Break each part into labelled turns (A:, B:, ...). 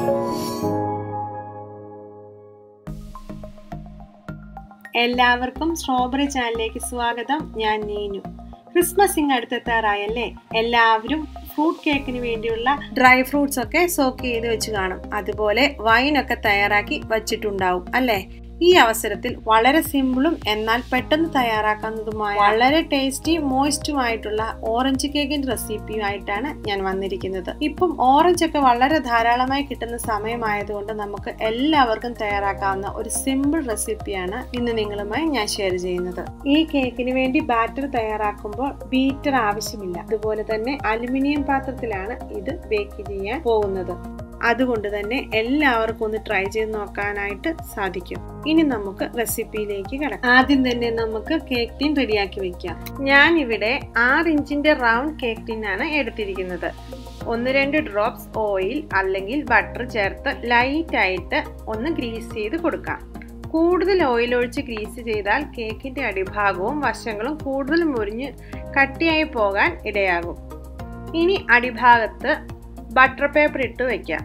A: എല്ലാവർക്കും സ്ട്രോബെറി ചാനലിലേക്ക് സ്വാഗതം ഞാൻ നീനു ക്രിസ്മസ് ഇങ്ങ് അടുത്തെത്താറായല്ലേ എല്ലാവരും ഫ്രൂട്ട് കേക്കിന് വേണ്ടിയുള്ള ഡ്രൈ ഫ്രൂട്ട്സ് ഒക്കെ സോക്ക് ചെയ്ത് വെച്ച് കാണും അതുപോലെ വൈനൊക്കെ തയ്യാറാക്കി വച്ചിട്ടുണ്ടാവും അല്ലേ ഈ അവസരത്തിൽ വളരെ സിമ്പിളും എന്നാൽ പെട്ടെന്ന് തയ്യാറാക്കുന്നതുമായ വളരെ ടേസ്റ്റി മോയിസ്റ്റുമായിട്ടുള്ള ഓറഞ്ച് കേക്കിന്റെ റെസിപ്പിയുമായിട്ടാണ് ഞാൻ വന്നിരിക്കുന്നത് ഇപ്പം ഓറഞ്ച് ഒക്കെ വളരെ ധാരാളമായി കിട്ടുന്ന സമയമായതുകൊണ്ട് നമുക്ക് എല്ലാവർക്കും തയ്യാറാക്കാവുന്ന ഒരു സിമ്പിൾ റെസിപ്പിയാണ് ഇന്ന് നിങ്ങളുമായി ഞാൻ ഷെയർ ചെയ്യുന്നത് ഈ കേക്കിന് വേണ്ടി ബാറ്റർ തയ്യാറാക്കുമ്പോൾ ബീറ്റർ ആവശ്യമില്ല അതുപോലെ തന്നെ അലുമിനിയം പാത്രത്തിലാണ് ഇത് ബേക്ക് ചെയ്യാൻ പോകുന്നത് അതുകൊണ്ട് തന്നെ എല്ലാവർക്കും ഒന്ന് ട്രൈ ചെയ്ത് നോക്കാനായിട്ട് സാധിക്കും ഇനി നമുക്ക് റെസിപ്പിയിലേക്ക് കിടക്കാം ആദ്യം തന്നെ നമുക്ക് കേക്ക് ടീൻ റെഡിയാക്കി വെക്കാം ഞാൻ ഇവിടെ ആറ് ഇഞ്ചിന്റെ റൗണ്ട് കേക്ക് ടീൻ ആണ് എടുത്തിരിക്കുന്നത് ഒന്ന് രണ്ട് ഡ്രോപ്സ് ഓയിൽ അല്ലെങ്കിൽ ബട്ടർ ചേർത്ത് ലൈറ്റ് ആയിട്ട് ഒന്ന് ഗ്രീസ് ചെയ്ത് കൊടുക്കാം കൂടുതൽ ഓയിൽ ഒഴിച്ച് ഗ്രീസ് ചെയ്താൽ കേക്കിന്റെ അടിഭാഗവും വശങ്ങളും കൂടുതൽ മുറിഞ്ഞ് കട്ടിയായി പോകാൻ ഇടയാകും ഇനി അടിഭാഗത്ത് ബട്ടർ പേപ്പർ ഇട്ട് വയ്ക്കാം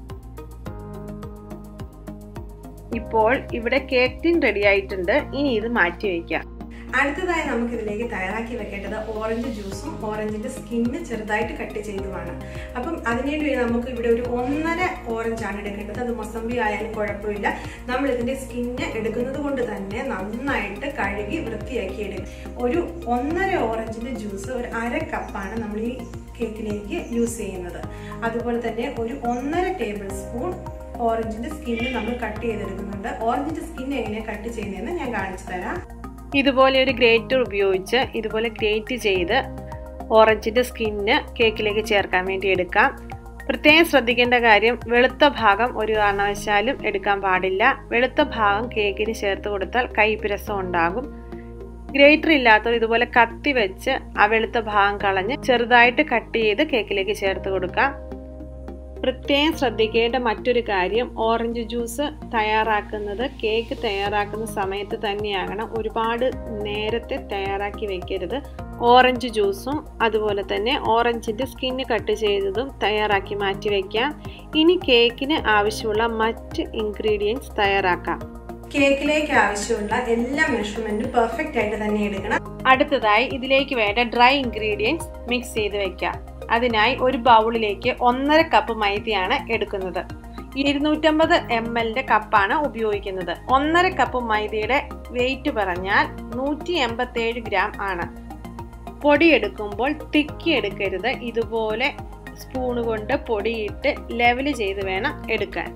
A: ഇപ്പോൾ ഇവിടെ കേക്ക് ടിൻ റെഡി ആയിട്ടുണ്ട് ഇനി ഇത് മാറ്റി വയ്ക്കാം
B: അടുത്തതായി നമുക്ക് ഇതിലേക്ക് തയ്യാറാക്കി വെക്കേണ്ടത് ഓറഞ്ച് ജ്യൂസും ഓറഞ്ചിന്റെ സ്കിന്ന് ചെറുതായിട്ട് കട്ട് ചെയ്തുമാണ് അപ്പം അതിനുവേണ്ടി നമുക്ക് ഇവിടെ ഒരു ഒന്നര ഓറഞ്ചാണ് എടുക്കേണ്ടത് അത് മൊസമ്പി ആയാലും കുഴപ്പമില്ല നമ്മൾ ഇതിന്റെ സ്കിന്ന് എടുക്കുന്നത് കൊണ്ട് തന്നെ നന്നായിട്ട് കഴുകി വൃത്തിയാക്കി എടുക്കും ഒരു ഒന്നര ഓറഞ്ചിന്റെ ജ്യൂസ് ഒരു അര കപ്പാണ് നമ്മൾ ഈ കേക്കിലേക്ക് യൂസ് ചെയ്യുന്നത് അതുപോലെ തന്നെ ഒരു ഒന്നര ടേബിൾ സ്പൂൺ ഓറഞ്ചിന്റെ സ്കിന്ന് നമ്മൾ കട്ട് ചെയ്തെടുക്കുന്നുണ്ട് ഓറഞ്ചിന്റെ സ്കിൻ എങ്ങനെയാണ് കട്ട് ചെയ്യുന്നതെന്ന് ഞാൻ കാണിച്ചു തരാം
A: ഇതുപോലെ ഒരു ഗ്രേറ്റർ ഉപയോഗിച്ച് ഇതുപോലെ ഗ്രേറ്റ് ചെയ്ത് ഓറഞ്ചിൻ്റെ സ്കിന്ന് കേക്കിലേക്ക് ചേർക്കാൻ വേണ്ടി എടുക്കാം പ്രത്യേകം ശ്രദ്ധിക്കേണ്ട കാര്യം വെളുത്ത ഭാഗം ഒരു കാരണവശാലും എടുക്കാൻ പാടില്ല വെളുത്ത ഭാഗം കേക്കിന് ചേർത്ത് കൊടുത്താൽ കൈപ്പിരസം ഉണ്ടാകും ഗ്രേറ്റർ ഇല്ലാത്തവർ ഇതുപോലെ കത്തി വെച്ച് ആ വെളുത്ത ഭാഗം കളഞ്ഞ് ചെറുതായിട്ട് കട്ട് ചെയ്ത് കേക്കിലേക്ക് ചേർത്ത് കൊടുക്കാം പ്രത്യേകം ശ്രദ്ധിക്കേണ്ട മറ്റൊരു കാര്യം ഓറഞ്ച് ജ്യൂസ് തയ്യാറാക്കുന്നത് കേക്ക് തയ്യാറാക്കുന്ന സമയത്ത് തന്നെയാകണം ഒരുപാട് നേരത്തെ തയ്യാറാക്കി വെക്കരുത് ഓറഞ്ച് ജ്യൂസും അതുപോലെ തന്നെ ഓറഞ്ചിൻ്റെ സ്കിന്ന് കട്ട് ചെയ്തതും തയ്യാറാക്കി മാറ്റി വയ്ക്കാം ഇനി കേക്കിന് ആവശ്യമുള്ള മറ്റ് ഇൻഗ്രീഡിയൻസ് തയ്യാറാക്കാം
B: കേക്കിലേക്ക് ആവശ്യമുള്ള എല്ലാ മെഷർമെന്റും പെർഫെക്റ്റ് ആയിട്ട് തന്നെ എടുക്കണം
A: അടുത്തതായി ഇതിലേക്ക് വേണ്ട ഡ്രൈ ഇൻഗ്രീഡിയൻസ് മിക്സ് ചെയ്ത് വെക്കാം അതിനായി ഒരു ബൗളിലേക്ക് ഒന്നര കപ്പ് മൈദയാണ് എടുക്കുന്നത് ഇരുന്നൂറ്റമ്പത് എം എല്ലിന്റെ കപ്പാണ് ഉപയോഗിക്കുന്നത് ഒന്നര കപ്പ് മൈദയുടെ വെയിറ്റ് പറഞ്ഞാൽ നൂറ്റി എൺപത്തേഴ് ഗ്രാം ആണ് പൊടി എടുക്കുമ്പോൾ തിക്കി എടുക്കരുത് ഇതുപോലെ സ്പൂണ് കൊണ്ട് പൊടിയിട്ട് ലെവൽ ചെയ്ത് വേണം എടുക്കാൻ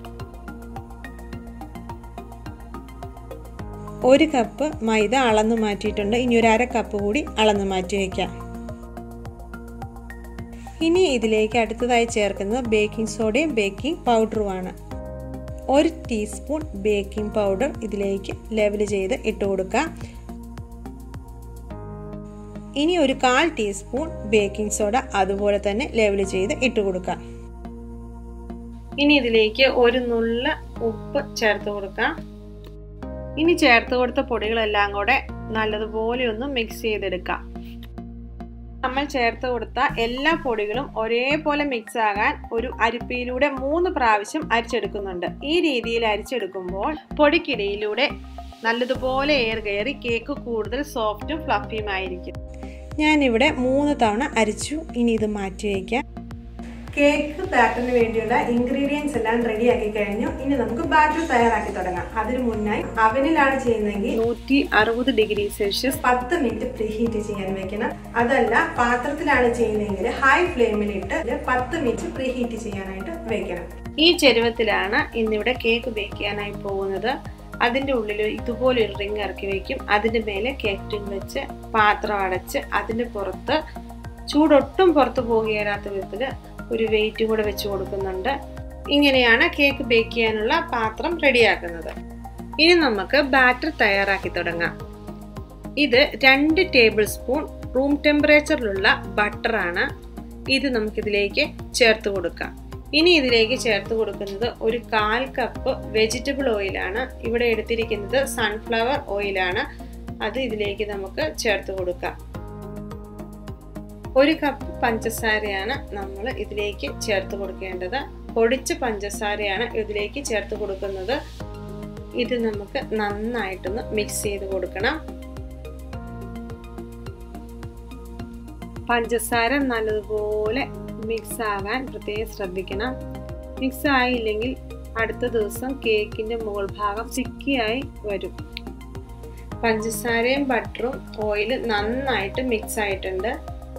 B: ഒരു കപ്പ് മൈദ അളന്നു മാറ്റിയിട്ടുണ്ട് ഇനി ഒരു അര കപ്പ് കൂടി അളന്നു മാറ്റി വയ്ക്കാം ഇനി ഇതിലേക്ക് അടുത്തതായി ചേർക്കുന്നത് ബേക്കിംഗ് സോഡയും ബേക്കിംഗ് പൗഡറുമാണ് ഒരു ടീസ്പൂൺ ബേക്കിംഗ് പൗഡർ ഇതിലേക്ക് ലെവൽ ചെയ്ത് ഇട്ട് കൊടുക്കാം ഇനി ഒരു കാൽ ടീസ്പൂൺ ബേക്കിംഗ് സോഡ അതുപോലെ തന്നെ ലെവൽ ചെയ്ത് ഇട്ട് കൊടുക്കാം
A: ഇനി ഇതിലേക്ക് ഒരു നുള്ള ഉപ്പ് ചേർത്ത് കൊടുക്കാം ഇനി ചേർത്ത് കൊടുത്ത പൊടികളെല്ലാം കൂടെ നല്ലതുപോലെ ഒന്ന് മിക്സ് ചെയ്തെടുക്കാം നമ്മൾ ചേർത്ത് കൊടുത്ത എല്ലാ പൊടികളും ഒരേപോലെ മിക്സ് ആകാൻ ഒരു അരിപ്പയിലൂടെ മൂന്ന് പ്രാവശ്യം അരിച്ചെടുക്കുന്നുണ്ട് ഈ രീതിയിൽ അരിച്ചെടുക്കുമ്പോൾ പൊടിക്കിടയിലൂടെ നല്ലതുപോലെ എയർ കയറി കേക്ക് കൂടുതൽ സോഫ്റ്റും ഫ്ലഫിയുമായിരിക്കും
B: ഞാനിവിടെ മൂന്ന് തവണ അരിച്ചു ഇനി ഇത് മാറ്റി വയ്ക്കാം കേക്ക് ബാറ്ററിന് വേണ്ടിയുള്ള ഇൻഗ്രീഡിയൻസ് എല്ലാം റെഡി ആക്കി കഴിഞ്ഞു ഇനി നമുക്ക് ബാറ്റർ തയ്യാറാക്കി തുടങ്ങാം അതിനു മുന്നായി അവനിലാണ് ചെയ്യുന്നതെങ്കിൽ
A: നൂറ്റി അറുപത് ഡിഗ്രി സെൽഷ്യസ്
B: പത്ത് മിനിറ്റ് പ്രീഹീറ്റ് ചെയ്യാൻ വെക്കണം അതല്ല പാത്രത്തിലാണ് ചെയ്യുന്നതെങ്കിൽ ഹൈ ഫ്ലെയിമിലിട്ട് പത്ത് മിനിറ്റ് പ്രീഹീറ്റ് ചെയ്യാനായിട്ട് വെക്കണം
A: ഈ ചെരുവത്തിലാണ് ഇന്നിവിടെ കേക്ക് ബേക്ക് ചെയ്യാനായി പോകുന്നത് അതിൻ്റെ ഉള്ളിൽ ഇതുപോലെ ഒരു റിങ് ഇറക്കി വെക്കും അതിൻ്റെ മേലെ കേക്ക് ടിൻ വെച്ച് പാത്രം അടച്ച് അതിൻ്റെ പുറത്ത് ചൂടൊട്ടും പുറത്ത് പോകുകയില്ലാത്ത വിധത്തിൽ ഒരു വെയിറ്റും കൂടെ വെച്ച് കൊടുക്കുന്നുണ്ട് ഇങ്ങനെയാണ് കേക്ക് ബേക്ക് ചെയ്യാനുള്ള പാത്രം റെഡിയാക്കുന്നത് ഇനി നമുക്ക് ബാറ്റർ തയ്യാറാക്കി തുടങ്ങാം ഇത് രണ്ട് ടേബിൾ സ്പൂൺ റൂം ടെമ്പറേച്ചറിലുള്ള ബട്ടറാണ് ഇത് നമുക്കിതിലേക്ക് ചേർത്ത് കൊടുക്കാം ഇനി ഇതിലേക്ക് ചേർത്ത് കൊടുക്കുന്നത് ഒരു കാൽ കപ്പ് വെജിറ്റബിൾ ഓയിലാണ് ഇവിടെ എടുത്തിരിക്കുന്നത് സൺഫ്ലവർ ഓയിലാണ് അത് ഇതിലേക്ക് നമുക്ക് ചേർത്ത് കൊടുക്കാം ഒരു കപ്പ് പഞ്ചസാരയാണ് നമ്മൾ ഇതിലേക്ക് ചേർത്ത് കൊടുക്കേണ്ടത് പൊടിച്ച പഞ്ചസാരയാണ് ഇതിലേക്ക് ചേർത്ത് കൊടുക്കുന്നത് ഇത് നമുക്ക് നന്നായിട്ടൊന്ന് മിക്സ് ചെയ്ത് കൊടുക്കണം പഞ്ചസാര നല്ലതുപോലെ മിക്സ് ആകാൻ പ്രത്യേകം ശ്രദ്ധിക്കണം മിക്സ് ആയില്ലെങ്കിൽ അടുത്ത ദിവസം കേക്കിന്റെ മുകൾ ഭാഗം ചിക്കിയായി വരും പഞ്ചസാരയും ബട്ടറും ഓയിൽ നന്നായിട്ട് മിക്സ് ആയിട്ടുണ്ട്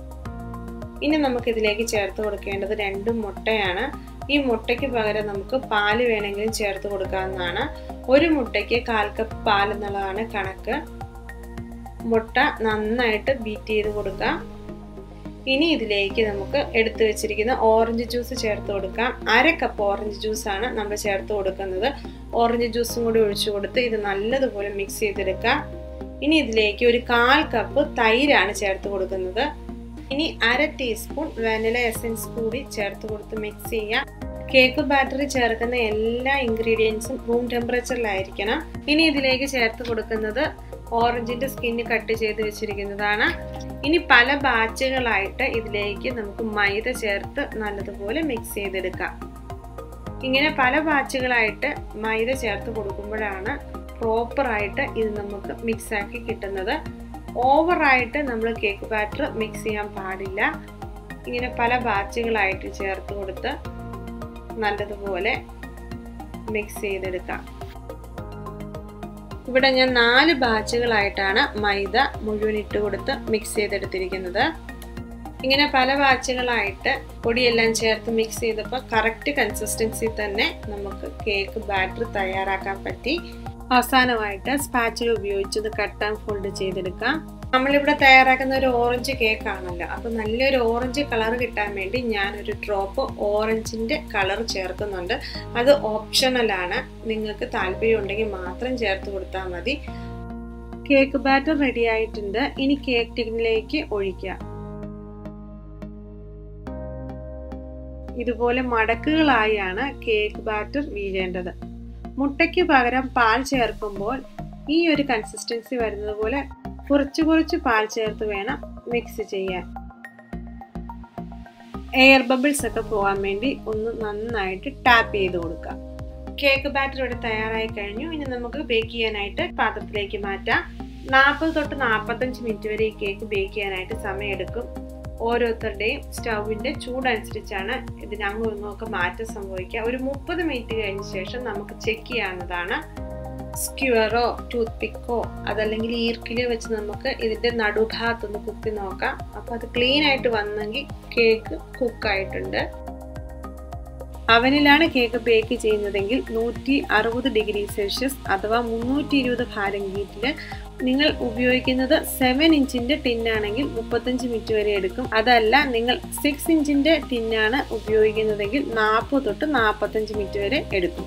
A: ഇനി നമുക്ക് ഇതിലേക്ക് ചേർത്ത് കൊടുക്കേണ്ടത് രണ്ട് മുട്ടയാണ് ഈ മുട്ടയ്ക്ക് പകരം നമുക്ക് പാല് വേണമെങ്കിലും ചേർത്ത് കൊടുക്കാവുന്നതാണ് ഒരു മുട്ടയ്ക്ക് കാൽ കപ്പ് പാൽ എന്നുള്ളതാണ് കണക്ക് മുട്ട നന്നായിട്ട് ബീറ്റ് ചെയ്ത് കൊടുക്കാം ഇനി ഇതിലേക്ക് നമുക്ക് എടുത്തു വെച്ചിരിക്കുന്ന ഓറഞ്ച് ജ്യൂസ് ചേർത്ത് കൊടുക്കാം അര കപ്പ് ഓറഞ്ച് ജ്യൂസാണ് നമ്മൾ ചേർത്ത് കൊടുക്കുന്നത് ഓറഞ്ച് ജ്യൂസും കൂടി ഒഴിച്ചു കൊടുത്ത് ഇത് നല്ലതുപോലെ മിക്സ് ചെയ്തെടുക്കാം ഇനി ഇതിലേക്ക് ഒരു കാൽ കപ്പ് തൈരാണ് ചേർത്ത് കൊടുക്കുന്നത് ഇനി അര ടീസ്പൂൺ വാനില എസൻസ് കൂടി ചേർത്ത് കൊടുത്ത് മിക്സ് ചെയ്യാം കേക്ക് ബാറ്ററി ചേർക്കുന്ന എല്ലാ ഇൻഗ്രീഡിയൻസും റൂം ടെമ്പറേച്ചറിലായിരിക്കണം ഇനി ഇതിലേക്ക് ചേർത്ത് കൊടുക്കുന്നത് ഓറഞ്ചിന്റെ സ്കിന്ന് കട്ട് ചെയ്ത് വെച്ചിരിക്കുന്നതാണ് ഇനി പല ബാച്ചുകളായിട്ട് ഇതിലേക്ക് നമുക്ക് മൈദ ചേർത്ത് നല്ലതുപോലെ മിക്സ് ചെയ്തെടുക്കാം ഇങ്ങനെ പല ബാച്ചുകളായിട്ട് മൈദ ചേർത്ത് കൊടുക്കുമ്പോഴാണ് പ്രോപ്പറായിട്ട് ഇത് നമുക്ക് മിക്സ് ആക്കി കിട്ടുന്നത് ഓവറായിട്ട് നമ്മൾ കേക്ക് ബാറ്റർ മിക്സ് ചെയ്യാൻ പാടില്ല ഇങ്ങനെ പല ബാച്ചുകളായിട്ട് ചേർത്ത് കൊടുത്ത് നല്ലതുപോലെ മിക്സ് ചെയ്തെടുക്കാം ഇവിടെ ഞാൻ നാല് ബാച്ചുകളായിട്ടാണ് മൈദ മുഴുവൻ ഇട്ട് കൊടുത്ത് മിക്സ് ചെയ്തെടുത്തിരിക്കുന്നത് ഇങ്ങനെ പല ബാച്ചുകളായിട്ട് പൊടിയെല്ലാം ചേർത്ത് മിക്സ് ചെയ്തപ്പോൾ കറക്റ്റ് കൺസിസ്റ്റൻസി തന്നെ നമുക്ക് കേക്ക് ബാറ്റർ തയ്യാറാക്കാൻ പറ്റി അവസാനമായിട്ട് സ്പാച്ചിൽ ഉപയോഗിച്ചത് കട്ട് ആൻഡ് ഫോൾഡ് ചെയ്തെടുക്കാം നമ്മളിവിടെ തയ്യാറാക്കുന്ന ഒരു ഓറഞ്ച് കേക്ക് ആണല്ലോ അപ്പൊ നല്ലൊരു ഓറഞ്ച് കളർ കിട്ടാൻ വേണ്ടി ഞാൻ ഒരു ഡ്രോപ്പ് ഓറഞ്ചിന്റെ കളർ ചേർക്കുന്നുണ്ട് അത് ഓപ്ഷണലാണ് നിങ്ങൾക്ക് താല്പര്യം ഉണ്ടെങ്കിൽ മാത്രം ചേർത്ത് കൊടുത്താൽ മതി കേക്ക് ബാറ്റർ റെഡി ആയിട്ടുണ്ട് ഇനി കേക്ക് ടിന്നിലേക്ക് ഒഴിക്കുക ഇതുപോലെ മടക്കുകളായാണ് കേക്ക് ബാറ്റർ വീഴേണ്ടത് മുട്ടയ്ക്ക് പകരം പാൽ ചേർക്കുമ്പോൾ ഈ ഒരു കൺസിസ്റ്റൻസി വരുന്നത് പോലെ കുറച്ച് കുറച്ച് പാൽ ചേർത്ത് വേണം മിക്സ് ചെയ്യാൻ എയർ ബബിൾസ് ഒക്കെ പോകാൻ വേണ്ടി ഒന്ന് നന്നായിട്ട് ടാപ്പ് ചെയ്ത് കൊടുക്കാം കേക്ക് ബാറ്റർ ഇവിടെ തയ്യാറായി കഴിഞ്ഞു ഇനി നമുക്ക് ബേക്ക് ചെയ്യാനായിട്ട് പാത്രത്തിലേക്ക് മാറ്റാം നാൽപ്പത് തൊട്ട് നാൽപ്പത്തഞ്ച് മിനിറ്റ് വരെ ഈ കേക്ക് ബേക്ക് ചെയ്യാനായിട്ട് സമയമെടുക്കും ഓരോരുത്തരുടെയും സ്റ്റൗവിൻ്റെ ചൂടനുസരിച്ചാണ് ഇതിന് അങ്ങും ഇങ്ങും ഒക്കെ മാറ്റം സംഭവിക്കുക ഒരു മുപ്പത് മിനിറ്റ് കഴിഞ്ഞ ശേഷം നമുക്ക് ചെക്ക് ചെയ്യാവുന്നതാണ് സ്ക്യൂറോ ടൂത്ത് പിക്കോ അതല്ലെങ്കിൽ ഈർക്കിലോ വെച്ച് നമുക്ക് ഇതിൻ്റെ നടുഭാഗത്തൊന്ന് കുത്തി നോക്കാം അപ്പോൾ അത് ക്ലീൻ ആയിട്ട് വന്നെങ്കിൽ കേക്ക് കുക്കായിട്ടുണ്ട് അവനിലാണ് കേക്ക് ബേക്ക് ചെയ്യുന്നതെങ്കിൽ നൂറ്റി അറുപത് ഡിഗ്രി സെൽഷ്യസ് അഥവാ മുന്നൂറ്റി ഇരുപത് ഫാരൻഹീറ്റിൽ നിങ്ങൾ ഉപയോഗിക്കുന്നത് സെവൻ ഇഞ്ചിന്റെ ടിന്നാണെങ്കിൽ മുപ്പത്തഞ്ച് മിനിറ്റ് വരെ എടുക്കും അതല്ല നിങ്ങൾ സിക്സ് ഇഞ്ചിന്റെ ടിന്നാണ് ഉപയോഗിക്കുന്നതെങ്കിൽ നാൽപ്പത് തൊട്ട് നാൽപ്പത്തഞ്ച് മിനിറ്റ് വരെ എടുക്കും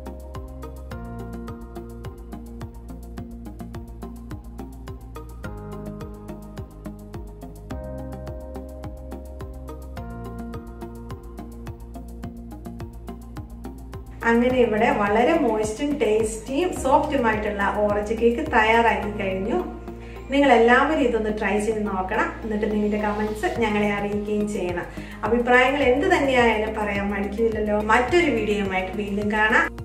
B: അങ്ങനെ ഇവിടെ വളരെ മോയ്സ്റ്റും ടേസ്റ്റിയും സോഫ്റ്റുമായിട്ടുള്ള ഓറഞ്ച് കേക്ക് തയ്യാറാക്കി കഴിഞ്ഞു നിങ്ങൾ എല്ലാവരും ഇതൊന്ന് ട്രൈ ചെയ്ത് നോക്കണം എന്നിട്ട് നിങ്ങളുടെ കമൻസ് ഞങ്ങളെ അറിയിക്കുകയും ചെയ്യണം അഭിപ്രായങ്ങൾ എന്ത് തന്നെയായാലും പറയാൻ മടിക്കില്ലല്ലോ മറ്റൊരു വീഡിയോയുമായിട്ട് വീണ്ടും കാണാം